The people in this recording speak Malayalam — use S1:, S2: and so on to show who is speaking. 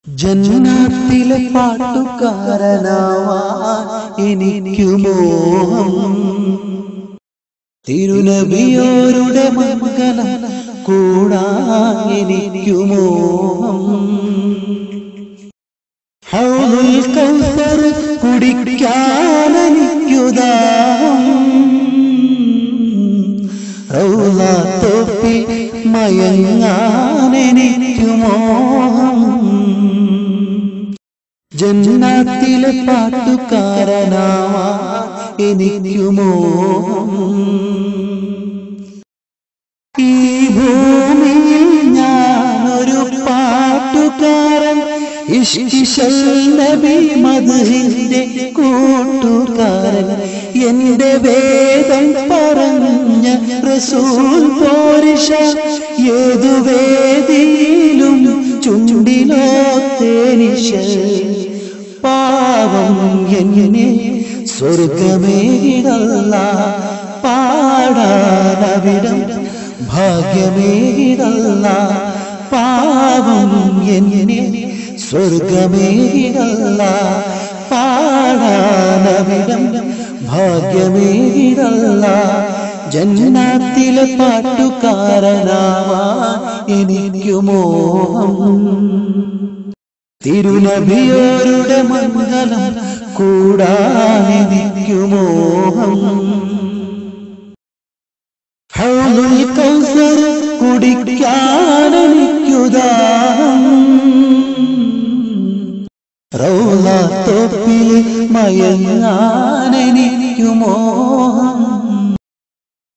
S1: ജന്നാത്തിലെ പാട്ടുകാരനാവാൻ എനിക്കു മോഹം തിരുനബിയോരുടെ മംഗലം കൂടാൻ എനിക്കു മോഹം ഹൗലുൽ കൗസർ കുടിക്കാൻ എനിക്കുദാഹം റൗളത്തോപ്പിൽ മയങ്ങാൻ എനിക്കു മോഹം ജന്നാത്തിലെ പാട്ടുകാരനാവാൻ എനിക്കു മോഹം ഈ ഭൂമിയിൽ ഞാനൊരു പാട്ടുകാരൻ ഇഷ്കിശൽ നബി മധുഹിന്റെ കൂട്ടുകാരൻ എന്റെ വേദം പറഞ്ഞ റസൂൽ പോരിഷ ഏതു വേദിയിലും ചുണ്ടിലോ തേനിശ പാവം എന്നെ സ്വർഗമേകിടല്ല പാടാനവിടം ഭാഗ്യമേകിടല്ല പാവം എന്നെ സ്വർഗമേകിടല്ല പാടാനവിടം ഭാഗ്യമേകിടല്ല ജന്നാത്തിലെ പാട്ടുകാരനാവാൻ എനിക്കു മോഹം തിരുനബിയോരുടെ മംഗലം കൂടാനെനിക്കു മോഹം ഹൗലുൽ കൗസർ കുടിക്കാനെനിക്കുദാഹം റൗളത്തോപ്പിൽ മയങ്ങാനെനിക്കു മോഹം